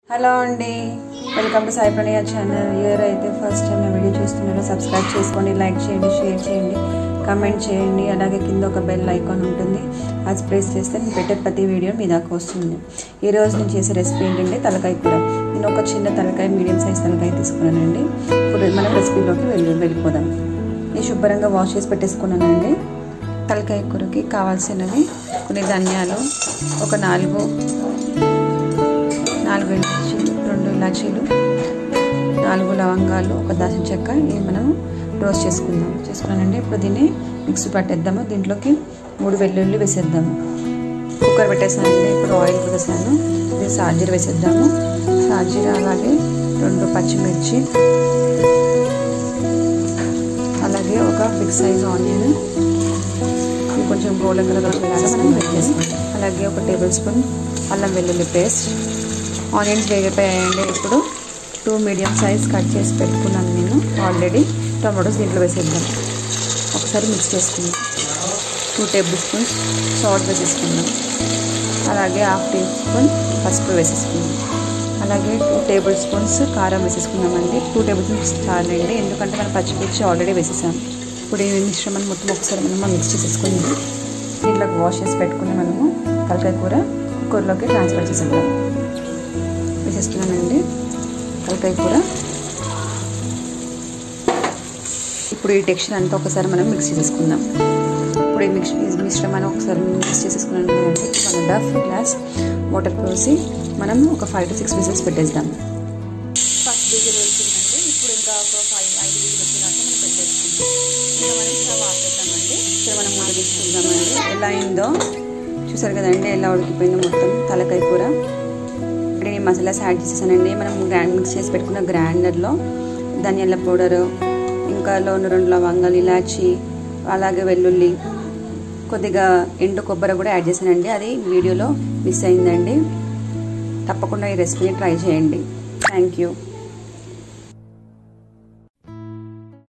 hello అండి welcome to Sai Pranaya channel ఇయర్ అయితే ఫస్ట్ టైం నా వీడియో చూస్తున్నారో సబ్స్క్రైబ్ చేసుకోండి లైక్ చేయండి షేర్ చేయండి కమెంట్ చేయండి అలాగే కింద ఒక బెల్ ఐకాన్ ఉంటుంది అది ప్రెస్ చేస్తే నేను పెట్టే ప్రతి వీడియో మీ దాకా వస్తుంది ఈ రోజు నేను చేసే రెసిపీ ఏంటంటే తలకాయ కూర నేను ఒక చిన్న తలకాయ మీడియం సైజ్ తలకాయ తీసుకున్నానండి ఇప్పుడు మనం రెసిపీలోకి వెళ్ళి వెళ్ళిపోదాం నేను శుభ్రంగా వాష్ చేసి పెట్టేసుకున్నానండి తలకాయ కూరకి కావాల్సినవి కొన్ని ధనియాలు ఒక నాలుగు నాలుగు ఇలాచీలు రెండు ఇలాచీలు నాలుగు లవంగాలు ఒక దాచిన చెక్క ఇవి మనం రోస్ట్ చేసుకుందాం చేసుకున్నానండి ఇప్పుడు దీన్ని మిక్సీ పట్టేద్దాము దీంట్లోకి మూడు వెల్లుల్లి వేసేద్దాము కుక్కర్ పెట్టేసానండి ఇప్పుడు ఆయిల్ పోసేసాను ఇది సాజీర వేసేద్దాము సాజీర అలాగే రెండు పచ్చిమిర్చి అలాగే ఒక బిగ్ సైజ్ ఆనియన్ ఇది కొంచెం గోల్డెన్ కలర్ మనం పెట్టేస్తాం అలాగే ఒక టేబుల్ స్పూన్ అల్లం వెల్లుల్లి పేస్ట్ ఆనియన్స్ వేగిపోయాయండి ఇప్పుడు టూ మీడియం సైజ్ కట్ చేసి పెట్టుకున్నాను నేను ఆల్రెడీ టమాటోస్ దీంట్లో వేసేద్దాం ఒకసారి మిక్స్ చేసుకుందాం టూ టేబుల్ స్పూన్స్ సాల్ట్ వేసేసుకుందాం అలాగే హాఫ్ టీ స్పూన్ పసుపు వేసేసుకుందాం అలాగే టూ టేబుల్ స్పూన్స్ కారం వేసేసుకుందామండి టూ టేబుల్ స్పూన్స్ చాలండి ఎందుకంటే మనం పచ్చిమిర్చి ఆల్రెడీ వేసేసాం ఇప్పుడు ఈ మిశ్రమాన్ని మొత్తం ఒకసారి మనము మిక్స్ చేసేసుకుందాం దీంట్లోకి వాష్ చేసి పెట్టుకుని మనము తలకాయ కూర కూరలోకి ట్రాన్స్ఫర్ చేసేద్దాం వేసేస్తున్నానండి తలకాయ కూర ఇప్పుడు ఈ టెక్స్చర్ అంతా ఒకసారి మనం మిక్స్ చేసేసుకుందాం ఇప్పుడు ఈ మిక్స్ ఈ మిశ్రమాన్ని ఒకసారి మిక్స్ చేసేసుకున్నాను కదండి one and half glass water పోసి మనం ఒక ఫైవ్ టు సిక్స్ విజిల్స్ పెట్టేద్దాం ఫస్ట్ విజిల్ వచ్చిందండి ఇప్పుడు ఇంకా ఒక ఫైవ్ ఐదు విజిల్ వచ్చేదాకా మనం పెట్టేసుకుందాం ఇంకా మనం స్టవ్ ఆపేద్దామండి ఇక్కడ మనం మూత తీసుకుందామండి ఎలా అయిందో చూసారు కదండి ఎలా ఉడికిపోయిందో మొత్తం తలకాయ కూర ఇప్పుడు నేను మసాలాస్ యాడ్ చేసేసానండి మనం గ్రైండ్ మిక్స్ చేసి పెట్టుకున్న గ్రైండర్లో ధనియాల పౌడరు ఇంకా లోను రెండు లవంగాలు ఇలాచి అలాగే వెల్లుల్లి కొద్దిగా ఎండు కొబ్బరి కూడా యాడ్ చేశానండి అది వీడియోలో మిస్ అయిందండి తప్పకుండా ఈ రెసిపీని ట్రై చేయండి థ్యాంక్ యూ